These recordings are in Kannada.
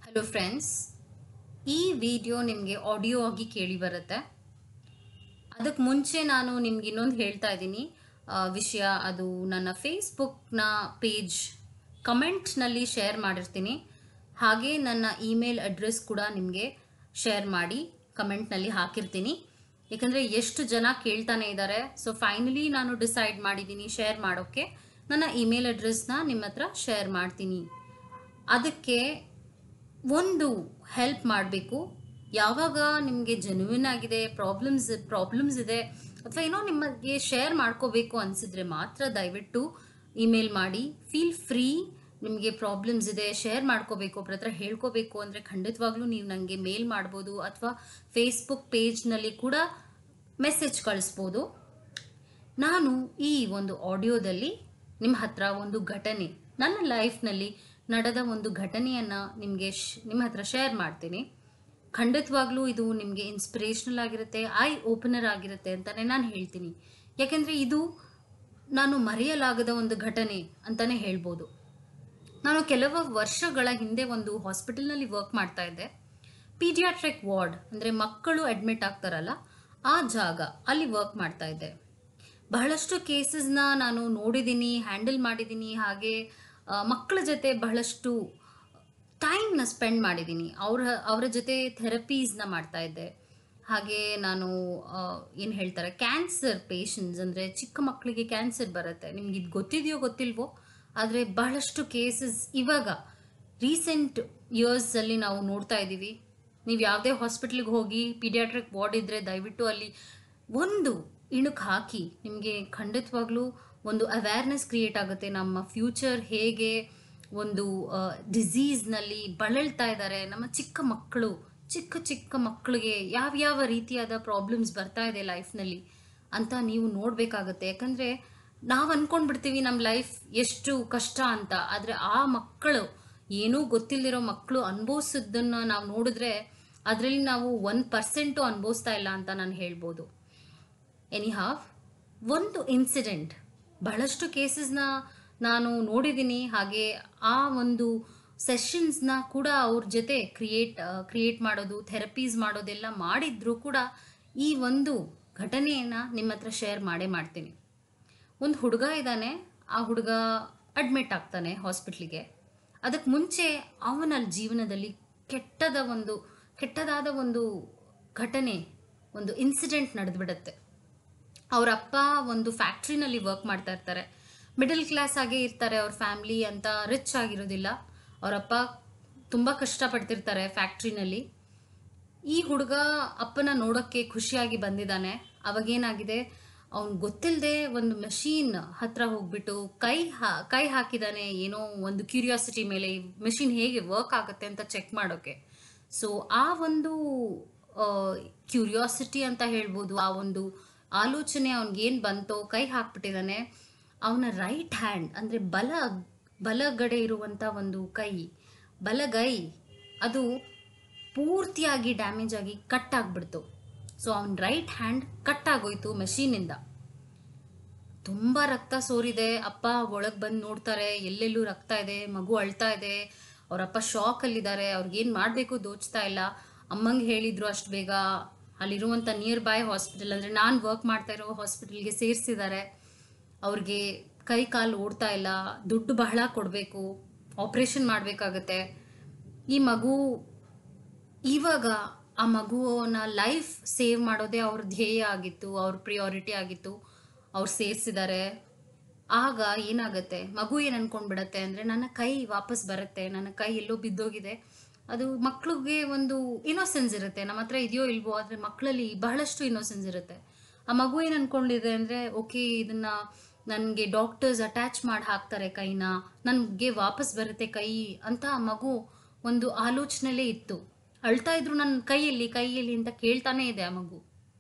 ಹಲೋ ಫ್ರೆಂಡ್ಸ್ ಈ ವಿಡಿಯೋ ನಿಮಗೆ ಆಡಿಯೋ ಆಗಿ ಕೇಳಿ ಬರುತ್ತೆ ಅದಕ್ಕೆ ಮುಂಚೆ ನಾನು ನಿಮ್ಗೆ ಇನ್ನೊಂದು ಹೇಳ್ತಾ ಇದ್ದೀನಿ ಆ, ವಿಷಯ ಅದು ನನ್ನ ಫೇಸ್ಬುಕ್ನ ಪೇಜ್ ಕಮೆಂಟ್ನಲ್ಲಿ ಶೇರ್ ಮಾಡಿರ್ತೀನಿ ಹಾಗೆ ನನ್ನ ಇಮೇಲ್ ಅಡ್ರೆಸ್ ಕೂಡ ನಿಮಗೆ ಶೇರ್ ಮಾಡಿ ಕಮೆಂಟ್ನಲ್ಲಿ ಹಾಕಿರ್ತೀನಿ ಯಾಕಂದರೆ ಎಷ್ಟು ಜನ ಕೇಳ್ತಾನೆ ಇದ್ದಾರೆ ಸೊ ಫೈನಲಿ ನಾನು ಡಿಸೈಡ್ ಮಾಡಿದ್ದೀನಿ ಶೇರ್ ಮಾಡೋಕ್ಕೆ ನನ್ನ ಇಮೇಲ್ ಅಡ್ರೆಸ್ನ ನಿಮ್ಮ ಹತ್ರ ಶೇರ್ ಮಾಡ್ತೀನಿ ಅದಕ್ಕೆ ಒಂದು ಹೆಲ್ಪ್ ಮಾಡಬೇಕು ಯಾವಾಗ ನಿಮಗೆ ಜೆನ್ಯೂನ್ ಆಗಿದೆ ಪ್ರಾಬ್ಲಮ್ಸ್ ಪ್ರಾಬ್ಲಮ್ಸ್ ಇದೆ ಅಥವಾ ಏನೋ ನಿಮಗೆ ಶೇರ್ ಮಾಡ್ಕೋಬೇಕು ಅನಿಸಿದ್ರೆ ಮಾತ್ರ ದಯವಿಟ್ಟು ಇಮೇಲ್ ಮಾಡಿ ಫೀಲ್ ಫ್ರೀ ನಿಮಗೆ ಪ್ರಾಬ್ಲಮ್ಸ್ ಇದೆ ಶೇರ್ ಮಾಡ್ಕೋಬೇಕು ಒಬ್ರ ಹತ್ರ ಹೇಳ್ಕೋಬೇಕು ಅಂದರೆ ಖಂಡಿತವಾಗ್ಲೂ ನೀವು ನನಗೆ ಮೇಲ್ ಮಾಡ್ಬೋದು ಅಥವಾ ಫೇಸ್ಬುಕ್ ಪೇಜ್ನಲ್ಲಿ ಕೂಡ ಮೆಸೇಜ್ ಕಳಿಸ್ಬೋದು ನಾನು ಈ ಒಂದು ಆಡಿಯೋದಲ್ಲಿ ನಿಮ್ಮ ಹತ್ರ ಒಂದು ಘಟನೆ ನನ್ನ ಲೈಫ್ನಲ್ಲಿ ನಡೆದ ಒಂದು ಘಟನೆಯನ್ನು ನಿಮಗೆ ನಿಮ್ಮ ಹತ್ರ ಶೇರ್ ಮಾಡ್ತೀನಿ ಖಂಡಿತವಾಗ್ಲೂ ಇದು ನಿಮಗೆ ಇನ್ಸ್ಪಿರೇಷನಲ್ ಆಗಿರುತ್ತೆ ಐ ಓಪನರ್ ಆಗಿರುತ್ತೆ ಅಂತಲೇ ನಾನು ಹೇಳ್ತೀನಿ ಯಾಕೆಂದರೆ ಇದು ನಾನು ಮರೆಯಲಾಗದ ಒಂದು ಘಟನೆ ಅಂತಲೇ ಹೇಳ್ಬೋದು ನಾನು ಕೆಲವು ವರ್ಷಗಳ ಹಿಂದೆ ಒಂದು ಹಾಸ್ಪಿಟಲ್ನಲ್ಲಿ ವರ್ಕ್ ಮಾಡ್ತಾ ಇದ್ದೆ ಪೀಡಿಯಾಟ್ರಿಕ್ ವಾರ್ಡ್ ಅಂದರೆ ಮಕ್ಕಳು ಅಡ್ಮಿಟ್ ಆಗ್ತಾರಲ್ಲ ಆ ಜಾಗ ಅಲ್ಲಿ ವರ್ಕ್ ಮಾಡ್ತಾ ಇದ್ದೆ ಬಹಳಷ್ಟು ಕೇಸಸ್ನ ನಾನು ನೋಡಿದ್ದೀನಿ ಹ್ಯಾಂಡಲ್ ಮಾಡಿದ್ದೀನಿ ಹಾಗೆ ಆ, ಮಕ್ಕಳ ಜೊತೆ ಬಹಳಷ್ಟು ಟೈಮ್ನ ಸ್ಪೆಂಡ್ ಮಾಡಿದ್ದೀನಿ ಅವರ ಅವರ ಜೊತೆ ಥೆರಪೀಸ್ನ ಮಾಡ್ತಾ ಇದ್ದೆ ಹಾಗೆ ನಾನು ಏನು ಹೇಳ್ತಾರೆ ಕ್ಯಾನ್ಸರ್ ಪೇಷಂಟ್ಸ್ ಅಂದರೆ ಚಿಕ್ಕ ಮಕ್ಕಳಿಗೆ ಕ್ಯಾನ್ಸರ್ ಬರುತ್ತೆ ನಿಮ್ಗೆ ಇದು ಗೊತ್ತಿದೆಯೋ ಗೊತ್ತಿಲ್ವೋ ಆದರೆ ಬಹಳಷ್ಟು ಕೇಸಸ್ ಇವಾಗ ರೀಸೆಂಟ್ ಇಯರ್ಸಲ್ಲಿ ನಾವು ನೋಡ್ತಾ ಇದ್ದೀವಿ ನೀವು ಯಾವುದೇ ಹಾಸ್ಪಿಟ್ಲಿಗೆ ಹೋಗಿ ಪೀಡಿಯಾಟ್ರಿಕ್ ವಾರ್ಡ್ ಇದ್ದರೆ ದಯವಿಟ್ಟು ಅಲ್ಲಿ ಒಂದು ಇಣುಕು ಹಾಕಿ ನಿಮಗೆ ಖಂಡಿತವಾಗ್ಲೂ ಒಂದು ಅವೇರ್ನೆಸ್ ಕ್ರಿಯೇಟ್ ಆಗುತ್ತೆ ನಮ್ಮ ಫ್ಯೂಚರ್ ಹೇಗೆ ಒಂದು ಡಿಸೀಸ್ನಲ್ಲಿ ಬಳಲ್ತಾ ಇದ್ದಾರೆ ನಮ್ಮ ಚಿಕ್ಕ ಮಕ್ಕಳು ಚಿಕ್ಕ ಚಿಕ್ಕ ಮಕ್ಕಳಿಗೆ ಯಾವ್ಯಾವ ರೀತಿಯಾದ ಪ್ರಾಬ್ಲಮ್ಸ್ ಬರ್ತಾ ಇದೆ ಲೈಫ್ನಲ್ಲಿ ಅಂತ ನೀವು ನೋಡಬೇಕಾಗತ್ತೆ ಯಾಕಂದರೆ ನಾವು ಅಂದ್ಕೊಂಡ್ಬಿಡ್ತೀವಿ ನಮ್ಮ ಲೈಫ್ ಎಷ್ಟು ಕಷ್ಟ ಅಂತ ಆದರೆ ಆ ಮಕ್ಕಳು ಏನೂ ಗೊತ್ತಿಲ್ಲದಿರೋ ಮಕ್ಕಳು ಅನುಭವಿಸೋದನ್ನು ನಾವು ನೋಡಿದ್ರೆ ಅದರಲ್ಲಿ ನಾವು ಒನ್ ಪರ್ಸೆಂಟು ಅನುಭವಿಸ್ತಾ ಇಲ್ಲ ಅಂತ ನಾನು ಹೇಳ್ಬೋದು ಎನಿಹಾವ್ ಒಂದು ಇನ್ಸಿಡೆಂಟ್ ಬಹಳಷ್ಟು ಕೇಸಸ್ನ ನಾನು ನೋಡಿದ್ದೀನಿ ಹಾಗೆ ಆ ಒಂದು ಸೆಷನ್ಸ್ನ ಕೂಡ ಅವ್ರ ಜೊತೆ ಕ್ರಿಯೇಟ್ ಕ್ರಿಯೇಟ್ ಮಾಡೋದು ಥೆರಪೀಸ್ ಮಾಡೋದೆಲ್ಲ ಮಾಡಿದ್ರೂ ಕೂಡ ಈ ಒಂದು ಘಟನೆಯನ್ನು ನಿಮ್ಮ ಹತ್ರ ಶೇರ್ ಮಾಡೇ ಮಾಡ್ತೀನಿ ಒಂದು ಹುಡುಗ ಇದ್ದಾನೆ ಆ ಹುಡುಗ ಅಡ್ಮಿಟ್ ಆಗ್ತಾನೆ ಹಾಸ್ಪಿಟ್ಲಿಗೆ ಅದಕ್ಕೆ ಮುಂಚೆ ಅವನ ಜೀವನದಲ್ಲಿ ಕೆಟ್ಟದ ಒಂದು ಕೆಟ್ಟದಾದ ಒಂದು ಘಟನೆ ಒಂದು ಇನ್ಸಿಡೆಂಟ್ ನಡೆದ್ಬಿಡತ್ತೆ ಅವ್ರ ಅಪ್ಪ ಒಂದು ಫ್ಯಾಕ್ಟ್ರಿನಲ್ಲಿ ವರ್ಕ್ ಮಾಡ್ತಾ ಇರ್ತಾರೆ ಮಿಡಲ್ ಕ್ಲಾಸ್ ಆಗೇ ಇರ್ತಾರೆ ಅವ್ರ ಫ್ಯಾಮ್ಲಿ ಅಂತ ರಿಚ್ ಆಗಿರೋದಿಲ್ಲ ಅವರಪ್ಪ ತುಂಬ ಕಷ್ಟಪಡ್ತಿರ್ತಾರೆ ಫ್ಯಾಕ್ಟ್ರಿನಲ್ಲಿ ಈ ಹುಡುಗ ಅಪ್ಪನ ನೋಡೋಕ್ಕೆ ಖುಷಿಯಾಗಿ ಬಂದಿದ್ದಾನೆ ಅವಾಗೇನಾಗಿದೆ ಅವ್ನು ಗೊತ್ತಿಲ್ಲದೆ ಒಂದು ಮಷೀನ್ ಹತ್ರ ಹೋಗ್ಬಿಟ್ಟು ಕೈ ಹಾ ಕೈ ಹಾಕಿದ್ದಾನೆ ಏನೋ ಒಂದು ಕ್ಯೂರಿಯಾಸಿಟಿ ಮೇಲೆ ಈ ಮಷೀನ್ ಹೇಗೆ ವರ್ಕ್ ಆಗುತ್ತೆ ಅಂತ ಚೆಕ್ ಮಾಡೋಕ್ಕೆ ಸೊ ಆ ಒಂದು ಕ್ಯೂರಿಯಾಸಿಟಿ ಅಂತ ಹೇಳ್ಬೋದು ಆ ಒಂದು ಆಲೋಚನೆ ಅವ್ನಿಗೇನು ಬಂತೋ ಕೈ ಹಾಕ್ಬಿಟ್ಟಿದ್ದಾನೆ ಅವನ ರೈಟ್ ಹ್ಯಾಂಡ್ ಅಂದರೆ ಬಲ ಬಲಗಡೆ ಇರುವಂಥ ಒಂದು ಕೈ ಬಲಗೈ ಅದು ಪೂರ್ತಿಯಾಗಿ ಡ್ಯಾಮೇಜ್ ಆಗಿ ಕಟ್ ಆಗಿಬಿಡ್ತು ಸೊ ಅವನ ರೈಟ್ ಹ್ಯಾಂಡ್ ಕಟ್ ಆಗೋಯ್ತು ಮೆಷೀನಿಂದ ತುಂಬ ರಕ್ತ ಸೋರಿದೆ ಅಪ್ಪ ಒಳಗೆ ಬಂದು ನೋಡ್ತಾರೆ ಎಲ್ಲೆಲ್ಲೂ ರಕ್ತ ಇದೆ ಮಗು ಅಳ್ತಾ ಇದೆ ಅವರಪ್ಪ ಶಾಕಲ್ಲಿದ್ದಾರೆ ಅವ್ರಿಗೇನು ಮಾಡಬೇಕು ದೋಚ್ತಾ ಇಲ್ಲ ಅಮ್ಮಂಗೆ ಹೇಳಿದ್ರು ಅಷ್ಟು ಬೇಗ ಅಲ್ಲಿರುವಂಥ ನಿಯರ್ ಬೈ ಹಾಸ್ಪಿಟಲ್ ಅಂದರೆ ನಾನು ವರ್ಕ್ ಮಾಡ್ತಾ ಇರೋ ಹಾಸ್ಪಿಟಲ್ಗೆ ಸೇರಿಸಿದ್ದಾರೆ ಅವ್ರಿಗೆ ಕೈ ಕಾಲು ಓಡ್ತಾ ಇಲ್ಲ ದುಡ್ಡು ಬಹಳ ಕೊಡಬೇಕು ಆಪ್ರೇಷನ್ ಮಾಡಬೇಕಾಗತ್ತೆ ಈ ಮಗು ಇವಾಗ ಆ ಮಗುವನ್ನ ಲೈಫ್ ಸೇವ್ ಮಾಡೋದೇ ಅವ್ರ ಧ್ಯೇಯ ಆಗಿತ್ತು ಅವ್ರ ಪ್ರಿಯಾರಿಟಿ ಆಗಿತ್ತು ಅವ್ರು ಸೇರಿಸಿದ್ದಾರೆ ಆಗ ಏನಾಗುತ್ತೆ ಮಗು ಏನು ಅನ್ಕೊಂಡ್ಬಿಡತ್ತೆ ಅಂದರೆ ನನ್ನ ಕೈ ವಾಪಸ್ ಬರುತ್ತೆ ನನ್ನ ಕೈ ಎಲ್ಲೋ ಬಿದ್ದೋಗಿದೆ ಅದು ಮಕ್ಳಿಗೆ ಒಂದು ಇನ್ನೋಸೆನ್ಸ್ ಇರುತ್ತೆ ನಮ್ಮ ಹತ್ರ ಇದೆಯೋ ಇಲ್ವೋ ಆದರೆ ಮಕ್ಕಳಲ್ಲಿ ಬಹಳಷ್ಟು ಇನ್ನೋಸೆನ್ಸ್ ಇರುತ್ತೆ ಆ ಮಗು ಏನು ಅನ್ಕೊಂಡಿದೆ ಅಂದರೆ ಓಕೆ ಇದನ್ನ ನನಗೆ ಡಾಕ್ಟರ್ಸ್ ಅಟ್ಯಾಚ್ ಮಾಡಿ ಹಾಕ್ತಾರೆ ಕೈನ ನನಗೆ ವಾಪಸ್ ಬರುತ್ತೆ ಕೈ ಅಂತ ಆ ಮಗು ಒಂದು ಆಲೋಚನೆಲೇ ಇತ್ತು ಅಳ್ತಾ ಇದ್ರು ನನ್ನ ಕೈಯಲ್ಲಿ ಕೈಯಲ್ಲಿ ಅಂತ ಕೇಳ್ತಾನೆ ಇದೆ ಆ ಮಗು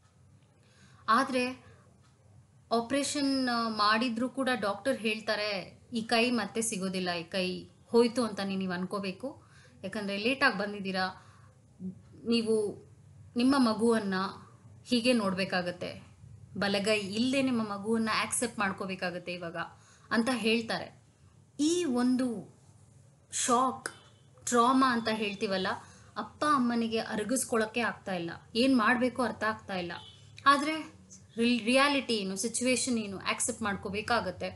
ಆದರೆ ಆಪ್ರೇಷನ್ ಮಾಡಿದ್ರು ಕೂಡ ಡಾಕ್ಟರ್ ಹೇಳ್ತಾರೆ ಈ ಕೈ ಮತ್ತೆ ಸಿಗೋದಿಲ್ಲ ಈ ಕೈ ಹೋಯ್ತು ಅಂತ ನೀವು ಅನ್ಕೋಬೇಕು ಯಾಕಂದರೆ ಲೇಟಾಗಿ ಬಂದಿದ್ದೀರಾ ನೀವು ನಿಮ್ಮ ಮಗುವನ್ನು ಹೀಗೆ ನೋಡಬೇಕಾಗತ್ತೆ ಬಲಗೈ ಇಲ್ಲೇ ನಿಮ್ಮ ಮಗುವನ್ನು ಆಕ್ಸೆಪ್ಟ್ ಮಾಡ್ಕೋಬೇಕಾಗತ್ತೆ ಇವಾಗ ಅಂತ ಹೇಳ್ತಾರೆ ಈ ಒಂದು ಶಾಕ್ ಟ್ರಾಮಾ ಅಂತ ಹೇಳ್ತೀವಲ್ಲ ಅಪ್ಪ ಅಮ್ಮನಿಗೆ ಅರಗಿಸ್ಕೊಳ್ಳೋಕ್ಕೆ ಆಗ್ತಾ ಇಲ್ಲ ಏನು ಮಾಡಬೇಕು ಅರ್ಥ ಆಗ್ತಾ ಇಲ್ಲ ಆದರೆ ರಿಯಾಲಿಟಿ ಏನು ಸಿಚುವೇಶನ್ ಏನು ಆಕ್ಸೆಪ್ಟ್ ಮಾಡ್ಕೋಬೇಕಾಗತ್ತೆ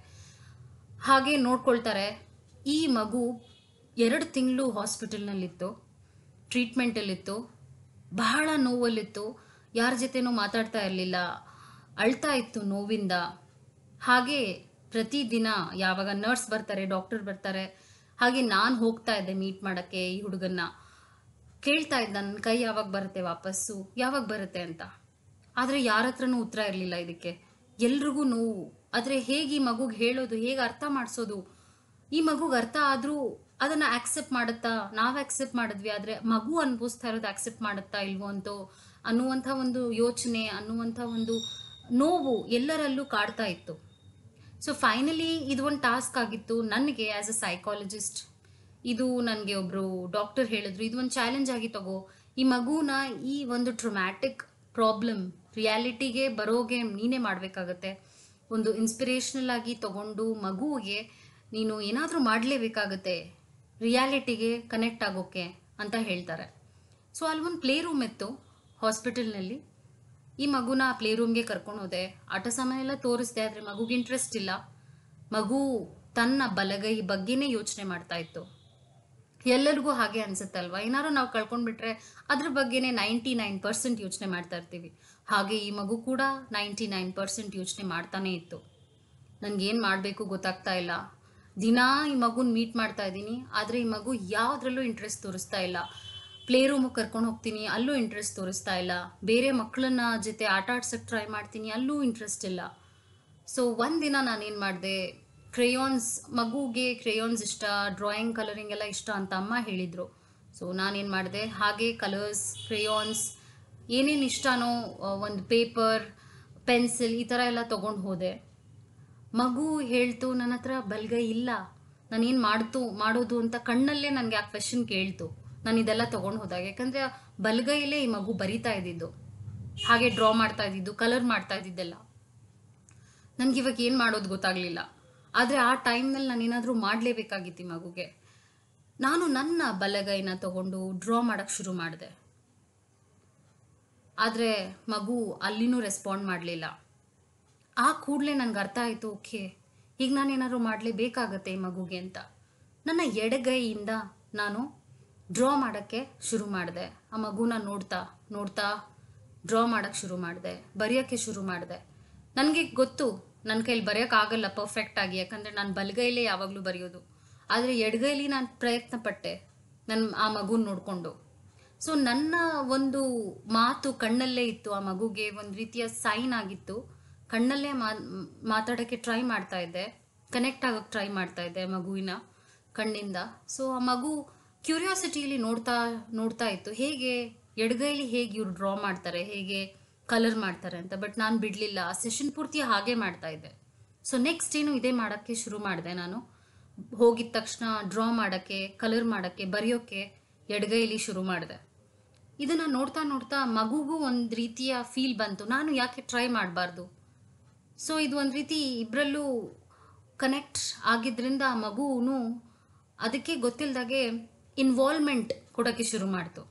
ಹಾಗೆ ನೋಡ್ಕೊಳ್ತಾರೆ ಈ ಮಗು ಎರಡು ತಿಂಗಳು ಹಾಸ್ಪಿಟಲ್ನಲ್ಲಿತ್ತು ಟ್ರೀಟ್ಮೆಂಟಲ್ಲಿತ್ತು ಬಹಳ ನೋವಲ್ಲಿತ್ತು ಯಾರ ಜೊತೆನೂ ಮಾತಾಡ್ತಾ ಇರಲಿಲ್ಲ ಅಳ್ತಾ ಇತ್ತು ನೋವಿಂದ ಹಾಗೆ ಪ್ರತಿದಿನ ಯಾವಾಗ ನರ್ಸ್ ಬರ್ತಾರೆ ಡಾಕ್ಟರ್ ಬರ್ತಾರೆ ಹಾಗೆ ನಾನು ಹೋಗ್ತಾ ಇದ್ದೆ ಮೀಟ್ ಮಾಡೋಕ್ಕೆ ಈ ಹುಡುಗನ್ನ ಕೇಳ್ತಾ ಇದ್ದ ನನ್ನ ಕೈ ಯಾವಾಗ ಬರುತ್ತೆ ವಾಪಸ್ಸು ಯಾವಾಗ ಬರುತ್ತೆ ಅಂತ ಆದರೆ ಯಾರ ಹತ್ರನೂ ಉತ್ತರ ಇರಲಿಲ್ಲ ಇದಕ್ಕೆ ಎಲ್ರಿಗೂ ನೋವು ಆದರೆ ಹೇಗೆ ಈ ಮಗುಗೆ ಹೇಳೋದು ಹೇಗೆ ಅರ್ಥ ಮಾಡಿಸೋದು ಈ ಮಗುಗೆ ಅರ್ಥ ಆದರೂ ಅದನ್ನು ಆಕ್ಸೆಪ್ಟ್ ಮಾಡುತ್ತಾ ನಾವು ಆಕ್ಸೆಪ್ಟ್ ಮಾಡಿದ್ವಿ ಆದರೆ ಮಗು ಅನುಭವಿಸ್ತಾ ಇರೋದು ಆಕ್ಸೆಪ್ಟ್ ಮಾಡುತ್ತಾ ಇಲ್ವೋ ಅಂತೋ ಅನ್ನುವಂಥ ಒಂದು ಯೋಚನೆ ಅನ್ನುವಂಥ ಒಂದು ನೋವು ಎಲ್ಲರಲ್ಲೂ ಕಾಡ್ತಾ ಇತ್ತು ಸೊ ಫೈನಲಿ ಇದು ಒಂದು ಟಾಸ್ಕ್ ಆಗಿತ್ತು ನನಗೆ ಆ್ಯಸ್ ಅ ಸೈಕಾಲಜಿಸ್ಟ್ ಇದು ನನಗೆ ಒಬ್ಬರು ಡಾಕ್ಟರ್ ಹೇಳಿದ್ರು ಇದು ಒಂದು ಚಾಲೆಂಜ್ ಆಗಿ ತಗೋ ಈ ಮಗುನ ಈ ಒಂದು ಟ್ರೊಮ್ಯಾಟಿಕ್ ಪ್ರಾಬ್ಲಮ್ ರಿಯಾಲಿಟಿಗೆ ಬರೋಗೆ ನೀನೇ ಮಾಡಬೇಕಾಗತ್ತೆ ಒಂದು ಇನ್ಸ್ಪಿರೇಷನಲ್ ಆಗಿ ತಗೊಂಡು ಮಗುವಿಗೆ ನೀನು ಏನಾದರೂ ಮಾಡಲೇಬೇಕಾಗತ್ತೆ ರಿಯಾಲಿಟಿಗೆ ಕನೆಕ್ಟ್ ಆಗೋಕ್ಕೆ ಅಂತ ಹೇಳ್ತಾರೆ ಸೊ ಅಲ್ಲಿ ಒಂದು ಪ್ಲೇ ರೂಮ್ ಇತ್ತು ಹಾಸ್ಪಿಟಲ್ನಲ್ಲಿ ಈ ಮಗುನ ಪ್ಲೇ ರೂಮ್ಗೆ ಕರ್ಕೊಂಡು ಹೋದೆ ಆಟ ಸಮಯ ಎಲ್ಲ ತೋರಿಸ್ದೆ ಆದರೆ ಮಗುಗೆ ಇಂಟ್ರೆಸ್ಟ್ ಇಲ್ಲ ಮಗು ತನ್ನ ಬಲಗೈ ಬಗ್ಗೆನೇ ಯೋಚನೆ ಮಾಡ್ತಾ ಇತ್ತು ಎಲ್ಲರಿಗೂ ಹಾಗೆ ಅನ್ಸುತ್ತಲ್ವಾ ಏನಾದ್ರು ನಾವು ಕಳ್ಕೊಂಡ್ಬಿಟ್ರೆ ಅದ್ರ ಬಗ್ಗೆನೇ ನೈಂಟಿ ನೈನ್ ಪರ್ಸೆಂಟ್ ಯೋಚನೆ ಮಾಡ್ತಾ ಇರ್ತೀವಿ ಹಾಗೆ ಈ ಮಗು ಕೂಡ ನೈಂಟಿ ನೈನ್ ಪರ್ಸೆಂಟ್ ಯೋಚನೆ ಮಾಡ್ತಾನೆ ಇತ್ತು ನನಗೇನು ಮಾಡಬೇಕು ಗೊತ್ತಾಗ್ತಾ ಇಲ್ಲ ದಿನಾ ಈ ಮಗುನ ಮೀಟ್ ಮಾಡ್ತಾ ಇದ್ದೀನಿ ಆದರೆ ಈ ಮಗು ಯಾವುದ್ರಲ್ಲೂ ಇಂಟ್ರೆಸ್ಟ್ ತೋರಿಸ್ತಾ ಇಲ್ಲ ಪ್ಲೇ ರೂಮಿಗೆ ಕರ್ಕೊಂಡು ಹೋಗ್ತೀನಿ ಅಲ್ಲೂ ಇಂಟ್ರೆಸ್ಟ್ ತೋರಿಸ್ತಾ ಇಲ್ಲ ಬೇರೆ ಮಕ್ಕಳನ್ನ ಜೊತೆ ಆಟ ಆಡ್ಸೋಕ್ಕೆ ಟ್ರೈ ಮಾಡ್ತೀನಿ ಅಲ್ಲೂ ಇಂಟ್ರೆಸ್ಟ್ ಇಲ್ಲ ಸೊ ಒಂದಿನ ನಾನೇನು ಮಾಡಿದೆ ಕ್ರೇಯಾನ್ಸ್ ಮಗುಗೆ ಕ್ರೇಯಾನ್ಸ್ ಇಷ್ಟ ಡ್ರಾಯಿಂಗ್ ಕಲರಿಂಗ್ ಎಲ್ಲ ಇಷ್ಟ ಅಂತ ಅಮ್ಮ ಹೇಳಿದರು ಸೊ ನಾನೇನು ಮಾಡಿದೆ ಹಾಗೆ ಕಲರ್ಸ್ ಕ್ರೇಯಾನ್ಸ್ ಏನೇನು ಇಷ್ಟನೋ ಒಂದು ಪೇಪರ್ ಪೆನ್ಸಿಲ್ ಈ ಥರ ಎಲ್ಲ ತೊಗೊಂಡು ಹೋದೆ ಮಗು ಹೇಳ್ತು ನನ್ನ ಹತ್ರ ಬಲ್ಗೈ ಇಲ್ಲ ನಾನೇನು ಮಾಡ್ತು ಮಾಡೋದು ಅಂತ ಕಣ್ಣಲ್ಲೇ ನನಗೆ ಆ ಕ್ವೆಶನ್ ಕೇಳ್ತು ನಾನು ಇದೆಲ್ಲ ತೊಗೊಂಡು ಹೋದಾಗ ಯಾಕಂದರೆ ಬಲ್ಗೈಲೇ ಈ ಮಗು ಬರಿತಾ ಇದ್ದಿದ್ದು ಹಾಗೆ ಡ್ರಾ ಮಾಡ್ತಾ ಇದ್ದಿದ್ದು ಕಲರ್ ಮಾಡ್ತಾ ಇದ್ದಿದ್ದೆಲ್ಲ ನನಗೆ ಇವಾಗ ಏನು ಮಾಡೋದು ಗೊತ್ತಾಗಲಿಲ್ಲ ಆದರೆ ಆ ಟೈಮ್ನಲ್ಲಿ ನಾನು ಏನಾದರೂ ಮಾಡಲೇಬೇಕಾಗಿತ್ತು ಈ ಮಗುಗೆ ನಾನು ನನ್ನ ಬಲಗೈನ ತಗೊಂಡು ಡ್ರಾ ಮಾಡೋಕ್ಕೆ ಶುರು ಮಾಡಿದೆ ಆದರೆ ಮಗು ಅಲ್ಲಿನೂ ರೆಸ್ಪಾಂಡ್ ಮಾಡಲಿಲ್ಲ ಆ ಕೂಡಲೇ ನನಗೆ ಅರ್ಥ ಆಯಿತು ಓಕೆ ಈಗ ನಾನು ಏನಾದ್ರು ಮಾಡಲೇಬೇಕಾಗತ್ತೆ ಈ ಮಗುಗೆ ಅಂತ ನನ್ನ ಎಡಗೈಯಿಂದ ನಾನು ಡ್ರಾ ಮಾಡೋಕ್ಕೆ ಶುರು ಮಾಡಿದೆ ಆ ಮಗುನ ನೋಡ್ತಾ ನೋಡ್ತಾ ಡ್ರಾ ಮಾಡೋಕ್ಕೆ ಶುರು ಮಾಡಿದೆ ಬರೆಯೋಕ್ಕೆ ಶುರು ಮಾಡಿದೆ ನನಗೆ ಗೊತ್ತು ನನ್ನ ಕೈಲಿ ಬರೆಯೋಕ್ಕಾಗಲ್ಲ ಪರ್ಫೆಕ್ಟಾಗಿ ಯಾಕಂದರೆ ನಾನು ಬಲಗೈಲೇ ಯಾವಾಗಲೂ ಬರೆಯೋದು ಆದರೆ ಎಡಗೈಲಿ ನಾನು ಪ್ರಯತ್ನ ಪಟ್ಟೆ ನನ್ನ ಆ ಮಗುನ ನೋಡಿಕೊಂಡು ಸೊ ನನ್ನ ಒಂದು ಮಾತು ಕಣ್ಣಲ್ಲೇ ಇತ್ತು ಆ ಮಗುಗೆ ಒಂದು ರೀತಿಯ ಸೈನ್ ಆಗಿತ್ತು ಕಣ್ಣಲ್ಲೇ ಮಾ ಮಾತಾಡೋಕ್ಕೆ ಟ್ರೈ ಮಾಡ್ತಾ ಇದ್ದೆ ಕನೆಕ್ಟ್ ಆಗೋಕ್ಕೆ ಟ್ರೈ ಮಾಡ್ತಾ ಇದ್ದೆ ಮಗುವಿನ ಕಣ್ಣಿಂದ ಸೊ ಆ ಮಗು ಕ್ಯೂರಿಯಾಸಿಟಿಲಿ ನೋಡ್ತಾ ನೋಡ್ತಾ ಇತ್ತು ಹೇಗೆ ಎಡಗೈಲಿ ಹೇಗೆ ಇವ್ರು ಡ್ರಾ ಮಾಡ್ತಾರೆ ಹೇಗೆ ಕಲರ್ ಮಾಡ್ತಾರೆ ಅಂತ ಬಟ್ ನಾನು ಬಿಡಲಿಲ್ಲ ಆ ಸೆಷನ್ ಪೂರ್ತಿ ಹಾಗೆ ಮಾಡ್ತಾ ಇದ್ದೆ ಸೊ ನೆಕ್ಸ್ಟ್ ಏನು ಇದೇ ಮಾಡೋಕ್ಕೆ ಶುರು ಮಾಡಿದೆ ನಾನು ಹೋಗಿದ ತಕ್ಷಣ ಡ್ರಾ ಮಾಡೋಕ್ಕೆ ಕಲರ್ ಮಾಡೋಕ್ಕೆ ಬರೆಯೋಕ್ಕೆ ಎಡಗೈಲಿ ಶುರು ಮಾಡಿದೆ ಇದನ್ನು ನೋಡ್ತಾ ನೋಡ್ತಾ ಮಗುಗೂ ಒಂದು ರೀತಿಯ ಫೀಲ್ ಬಂತು ನಾನು ಯಾಕೆ ಟ್ರೈ ಮಾಡಬಾರ್ದು ಸೊ ಇದು ಒಂದು ರೀತಿ ಇಬ್ಬರಲ್ಲೂ ಕನೆಕ್ಟ್ ಆಗಿದ್ರಿಂದ ಆ ಮಗುನು ಅದಕ್ಕೆ ಗೊತ್ತಿಲ್ಲದಾಗೆ ಇನ್ವಾಲ್ವ್ಮೆಂಟ್ ಕೊಡೋಕ್ಕೆ ಶುರು ಮಾಡ್ತು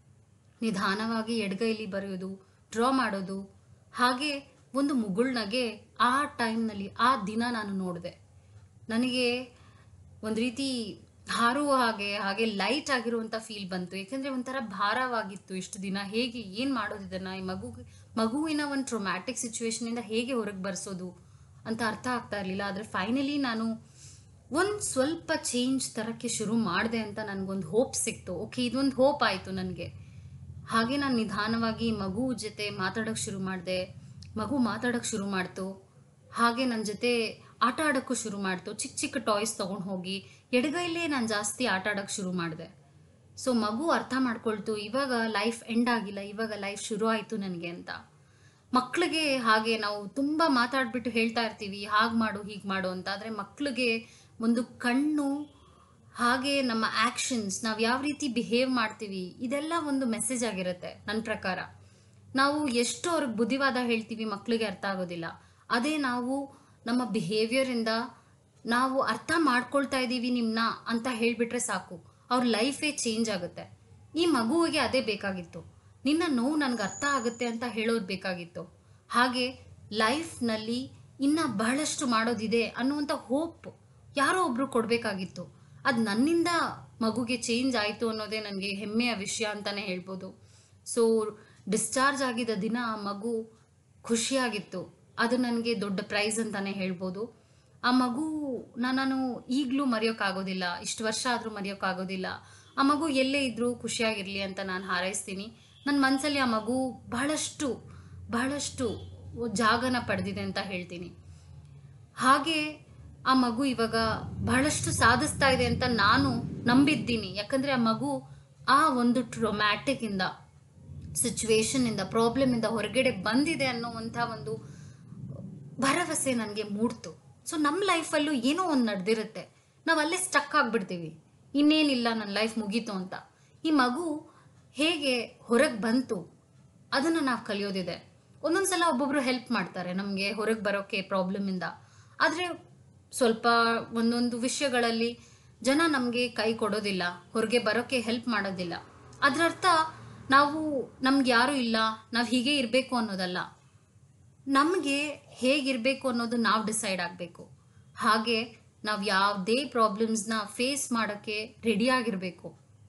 ನಿಧಾನವಾಗಿ ಎಡಗೈಲಿ ಬರೆಯೋದು ಡ್ರಾ ಮಾಡೋದು ಹಾಗೆ ಒಂದು ಮುಗುಳ್ನಗೆ ಆ ಟೈಮ್ನಲ್ಲಿ ಆ ದಿನ ನಾನು ನೋಡಿದೆ ನನಗೆ ಒಂದು ರೀತಿ ಹಾರುವ ಹಾಗೆ ಹಾಗೆ ಲೈಟ್ ಆಗಿರುವಂಥ ಫೀಲ್ ಬಂತು ಯಾಕೆಂದರೆ ಒಂಥರ ಭಾರವಾಗಿತ್ತು ಇಷ್ಟು ದಿನ ಹೇಗೆ ಏನು ಮಾಡೋದು ಇದನ್ನು ಈ ಮಗು ಮಗುವಿನ ಒಂದು ಟ್ರೊಮ್ಯಾಟಿಕ್ ಸಿಚುವೇಶನಿಂದ ಹೇಗೆ ಹೊರಗೆ ಬರ್ಸೋದು ಅಂತ ಅರ್ಥ ಆಗ್ತಾ ಇರಲಿಲ್ಲ ಆದರೆ ಫೈನಲಿ ನಾನು ಒಂದು ಸ್ವಲ್ಪ ಚೇಂಜ್ ತರೋಕ್ಕೆ ಶುರು ಮಾಡಿದೆ ಅಂತ ನನಗೊಂದು ಹೋಪ್ ಸಿಕ್ತು ಓಕೆ ಇದೊಂದು ಹೋಪ್ ಆಯಿತು ನನಗೆ ಹಾಗೆ ನಾನು ನಿಧಾನವಾಗಿ ಮಗು ಜೊತೆ ಮಾತಾಡೋಕ್ಕೆ ಶುರು ಮಾಡಿದೆ ಮಗು ಮಾತಾಡೋಕ್ಕೆ ಶುರು ಮಾಡ್ತು ಹಾಗೆ ನನ್ನ ಜೊತೆ ಆಟ ಆಡೋಕ್ಕೂ ಶುರು ಮಾಡ್ತು ಚಿಕ್ಕ ಚಿಕ್ಕ ಟಾಯ್ಸ್ ತೊಗೊಂಡು ಹೋಗಿ ಎಡಗೈಲೇ ನಾನು ಜಾಸ್ತಿ ಆಟ ಆಡೋಕ್ಕೆ ಶುರು ಮಾಡಿದೆ ಸೊ ಮಗು ಅರ್ಥ ಮಾಡ್ಕೊಳ್ತು ಇವಾಗ ಲೈಫ್ ಎಂಡ್ ಆಗಿಲ್ಲ ಇವಾಗ ಲೈಫ್ ಶುರು ಆಯಿತು ನನಗೆ ಅಂತ ಮಕ್ಕಳಿಗೆ ಹಾಗೆ ನಾವು ತುಂಬ ಮಾತಾಡ್ಬಿಟ್ಟು ಹೇಳ್ತಾ ಇರ್ತೀವಿ ಹಾಗೆ ಮಾಡು ಹೀಗೆ ಮಾಡು ಅಂತ ಆದರೆ ಮಕ್ಕಳಿಗೆ ಒಂದು ಕಣ್ಣು ಹಾಗೆ ನಮ್ಮ ಆ್ಯಕ್ಷನ್ಸ್ ನಾವು ಯಾವ ರೀತಿ ಬಿಹೇವ್ ಮಾಡ್ತೀವಿ ಇದೆಲ್ಲ ಒಂದು ಮೆಸೇಜ್ ಆಗಿರುತ್ತೆ ನನ್ನ ಪ್ರಕಾರ ನಾವು ಎಷ್ಟು ಅವ್ರಿಗೆ ಬುದ್ಧಿವಾದ ಹೇಳ್ತೀವಿ ಮಕ್ಕಳಿಗೆ ಅರ್ಥ ಆಗೋದಿಲ್ಲ ಅದೇ ನಾವು ನಮ್ಮ ಬಿಹೇವಿಯರಿಂದ ನಾವು ಅರ್ಥ ಮಾಡ್ಕೊಳ್ತಾ ಇದ್ದೀವಿ ನಿಮ್ಮನ್ನ ಅಂತ ಹೇಳಿಬಿಟ್ರೆ ಸಾಕು ಅವ್ರ ಲೈಫೇ ಚೇಂಜ್ ಆಗುತ್ತೆ ಈ ಮಗುವಿಗೆ ಅದೇ ಬೇಕಾಗಿತ್ತು ನಿನ್ನ ನೋವು ನನಗೆ ಅರ್ಥ ಆಗುತ್ತೆ ಅಂತ ಹೇಳೋದು ಬೇಕಾಗಿತ್ತು ಹಾಗೆ ಲೈಫ್ನಲ್ಲಿ ಇನ್ನು ಬಹಳಷ್ಟು ಮಾಡೋದಿದೆ ಅನ್ನುವಂಥ ಹೋಪ್ ಯಾರೋ ಒಬ್ಬರು ಕೊಡಬೇಕಾಗಿತ್ತು ಅದು ನನ್ನಿಂದ ಮಗುಗೆ ಚೇಂಜ್ ಆಯಿತು ಅನ್ನೋದೇ ನನಗೆ ಹೆಮ್ಮೆಯ ವಿಷಯ ಅಂತಲೇ ಹೇಳ್ಬೋದು ಸೊ ಡಿಸ್ಚಾರ್ಜ್ ಆಗಿದ್ದ ದಿನ ಆ ಮಗು ಖುಷಿಯಾಗಿತ್ತು ಅದು ನನಗೆ ದೊಡ್ಡ ಪ್ರೈಸ್ ಅಂತಲೇ ಹೇಳ್ಬೋದು ಆ ಮಗು ನಾನು ಈಗಲೂ ಮರೆಯೋಕ್ಕಾಗೋದಿಲ್ಲ ಇಷ್ಟು ವರ್ಷ ಆದರೂ ಮರೆಯೋಕ್ಕಾಗೋದಿಲ್ಲ ಆ ಮಗು ಎಲ್ಲೇ ಇದ್ದರೂ ಖುಷಿಯಾಗಿರಲಿ ಅಂತ ನಾನು ಹಾರೈಸ್ತೀನಿ ನನ್ನ ಮನಸ್ಸಲ್ಲಿ ಆ ಮಗು ಬಹಳಷ್ಟು ಬಹಳಷ್ಟು ಜಾಗನ ಪಡೆದಿದೆ ಅಂತ ಹೇಳ್ತೀನಿ ಹಾಗೆ ಆ ಮಗು ಇವಾಗ ಬಹಳಷ್ಟು ಸಾಧಿಸ್ತಾ ಇದೆ ಅಂತ ನಾನು ನಂಬಿದ್ದೀನಿ ಯಾಕಂದರೆ ಆ ಮಗು ಆ ಒಂದು ಟ್ರೊಮ್ಯಾಟಿಕ್ ಇಂದ ಸಿಚುವೇಶನ್ ಇಂದ ಪ್ರಾಬ್ಲಮ್ ಇಂದ ಹೊರಗಡೆ ಬಂದಿದೆ ಅನ್ನೋವಂಥ ಒಂದು ಭರವಸೆ ನನಗೆ ಮೂಡ್ತು ಸೊ ನಮ್ಮ ಲೈಫಲ್ಲೂ ಏನೋ ಒಂದು ನಡೆದಿರುತ್ತೆ ನಾವು ಅಲ್ಲೇ ಸ್ಟಕ್ ಆಗಿಬಿಡ್ತೀವಿ ಇನ್ನೇನಿಲ್ಲ ನನ್ನ ಲೈಫ್ ಮುಗೀತು ಅಂತ ಈ ಮಗು ಹೇಗೆ ಹೊರಗೆ ಬಂತು ಅದನ್ನು ನಾವು ಕಲಿಯೋದಿದೆ ಒಂದೊಂದು ಸಲ ಒಬ್ಬೊಬ್ರು ಹೆಲ್ಪ್ ಮಾಡ್ತಾರೆ ನಮಗೆ ಹೊರಗೆ ಬರೋಕ್ಕೆ ಪ್ರಾಬ್ಲಮಿಂದ ಆದರೆ ಸ್ವಲ್ಪ ಒಂದೊಂದು ವಿಷಯಗಳಲ್ಲಿ ಜನ ನಮಗೆ ಕೈ ಕೊಡೋದಿಲ್ಲ ಹೊರಗೆ ಬರೋಕ್ಕೆ ಹೆಲ್ಪ್ ಮಾಡೋದಿಲ್ಲ ಅದರ ಅರ್ಥ ನಾವು ನಮ್ಗೆ ಯಾರೂ ಇಲ್ಲ ನಾವು ಹೀಗೆ ಇರಬೇಕು ಅನ್ನೋದಲ್ಲ ನಮಗೆ ಹೇಗಿರಬೇಕು ಅನ್ನೋದು ನಾವು ಡಿಸೈಡ್ ಆಗಬೇಕು ಹಾಗೆ ನಾವು ಯಾವುದೇ ಪ್ರಾಬ್ಲಮ್ಸ್ನ ಫೇಸ್ ಮಾಡೋಕ್ಕೆ ರೆಡಿಯಾಗಿರಬೇಕು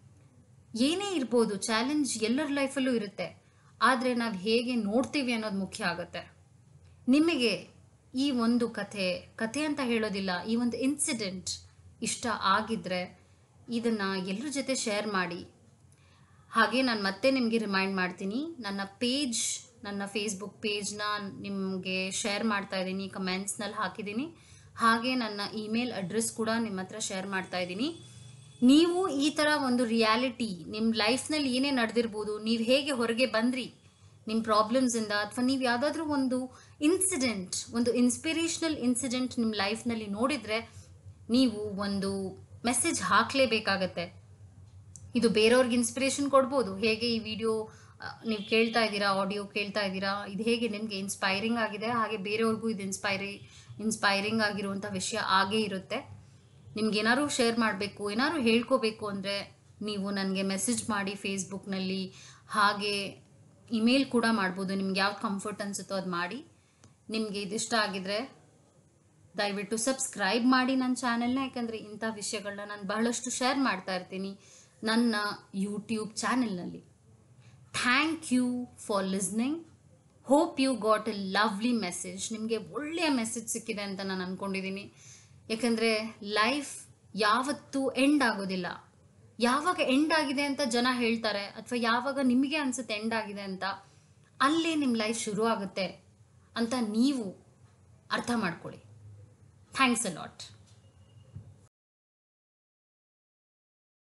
ಏನೇ ಇರ್ಬೋದು ಚಾಲೆಂಜ್ ಎಲ್ಲರ ಲೈಫಲ್ಲೂ ಇರುತ್ತೆ ಆದರೆ ನಾವು ಹೇಗೆ ನೋಡ್ತೀವಿ ಅನ್ನೋದು ಮುಖ್ಯ ಆಗುತ್ತೆ ನಿಮಗೆ ಈ ಒಂದು ಕಥೆ ಕಥೆ ಅಂತ ಹೇಳೋದಿಲ್ಲ ಈ ಒಂದು ಇನ್ಸಿಡೆಂಟ್ ಇಷ್ಟ ಆಗಿದ್ರೆ ಇದನ್ನು ಎಲ್ಲರ ಜೊತೆ ಶೇರ್ ಮಾಡಿ ಹಾಗೆ ನಾನು ಮತ್ತೆ ನಿಮಗೆ ರಿಮೈಂಡ್ ಮಾಡ್ತೀನಿ ನನ್ನ ಪೇಜ್ ನನ್ನ ಫೇಸ್ಬುಕ್ ಪೇಜ್ನ ನಿಮಗೆ ಶೇರ್ ಮಾಡ್ತಾ ಇದ್ದೀನಿ ಕಮೆಂಟ್ಸ್ನಲ್ಲಿ ಹಾಕಿದ್ದೀನಿ ಹಾಗೆ ನನ್ನ ಇಮೇಲ್ ಅಡ್ರೆಸ್ ಕೂಡ ನಿಮ್ಮ ಹತ್ರ ಶೇರ್ ಮಾಡ್ತಾ ಇದ್ದೀನಿ ನೀವು ಈ ಥರ ಒಂದು ರಿಯಾಲಿಟಿ ನಿಮ್ಮ ಲೈಫ್ನಲ್ಲಿ ಏನೇ ನಡೆದಿರ್ಬೋದು ನೀವು ಹೇಗೆ ಹೊರಗೆ ಬಂದ್ರಿ ನಿಮ್ಮ ಪ್ರಾಬ್ಲಮ್ಸಿಂದ ಅಥವಾ ನೀವು ಯಾವುದಾದ್ರೂ ಒಂದು ಇನ್ಸಿಡೆಂಟ್ ಒಂದು ಇನ್ಸ್ಪಿರೇಷನಲ್ ಇನ್ಸಿಡೆಂಟ್ ನಿಮ್ಮ ಲೈಫ್ನಲ್ಲಿ ನೋಡಿದರೆ ನೀವು ಒಂದು ಮೆಸೇಜ್ ಹಾಕಲೇಬೇಕಾಗತ್ತೆ ಇದು ಬೇರೆಯವ್ರಿಗೆ ಇನ್ಸ್ಪಿರೇಷನ್ ಕೊಡ್ಬೋದು ಹೇಗೆ ಈ ವಿಡಿಯೋ ನೀವು ಕೇಳ್ತಾ ಇದ್ದೀರಾ ಆಡಿಯೋ ಕೇಳ್ತಾ ಇದ್ದೀರಾ ಇದು ಹೇಗೆ ನಿಮಗೆ ಇನ್ಸ್ಪೈರಿಂಗ್ ಆಗಿದೆ ಹಾಗೆ ಬೇರೆಯವ್ರಿಗೂ ಇದು ಇನ್ಸ್ಪೈರಿ ಇನ್ಸ್ಪೈರಿಂಗ್ ಆಗಿರುವಂಥ ವಿಷಯ ಆಗೇ ಇರುತ್ತೆ ನಿಮ್ಗೆ ಏನಾದ್ರು ಶೇರ್ ಮಾಡಬೇಕು ಏನಾದ್ರು ಹೇಳ್ಕೋಬೇಕು ಅಂದರೆ ನೀವು ನನಗೆ ಮೆಸೇಜ್ ಮಾಡಿ ಫೇಸ್ಬುಕ್ನಲ್ಲಿ ಹಾಗೆ ಇಮೇಲ್ ಕೂಡ ಮಾಡ್ಬೋದು ನಿಮ್ಗೆ ಯಾವ್ದು ಕಂಫರ್ಟ್ ಅನಿಸುತ್ತೋ ಅದು ಮಾಡಿ ನಿಮಗೆ ಇದಿಷ್ಟ ಆಗಿದ್ರೆ ದಯವಿಟ್ಟು ಸಬ್ಸ್ಕ್ರೈಬ್ ಮಾಡಿ ನನ್ನ ಚಾನೆಲ್ನ ಯಾಕಂದರೆ ಇಂಥ ವಿಷಯಗಳನ್ನ ನಾನು ಬಹಳಷ್ಟು ಶೇರ್ ಮಾಡ್ತಾ ಇರ್ತೀನಿ ನನ್ನ ಯೂಟ್ಯೂಬ್ ಚಾನೆಲ್ನಲ್ಲಿ thank you for listening hope you got a lovely message ನಿಮಗೆ ಒಳ್ಳೆಯ ಮೆಸೇಜ್ ಸಿಕ್ಕಿದೆ ಅಂತ ನಾನು ಅಂದ್ಕೊಂಡಿದ್ದೀನಿ ಯಾಕಂದರೆ ಲೈಫ್ ಯಾವತ್ತೂ ಎಂಡ್ ಆಗೋದಿಲ್ಲ ಯಾವಾಗ ಎಂಡ್ ಆಗಿದೆ ಅಂತ ಜನ ಹೇಳ್ತಾರೆ ಅಥವಾ ಯಾವಾಗ ನಿಮಗೆ ಅನಿಸುತ್ತೆ ಎಂಡ್ ಆಗಿದೆ ಅಂತ ಅಲ್ಲೇ ನಿಮ್ಮ ಲೈಫ್ ಶುರು ಆಗುತ್ತೆ ಅಂತ ನೀವು ಅರ್ಥ ಮಾಡ್ಕೊಳ್ಳಿ ಥ್ಯಾಂಕ್ಸ್ ಅ ಲಾಟ್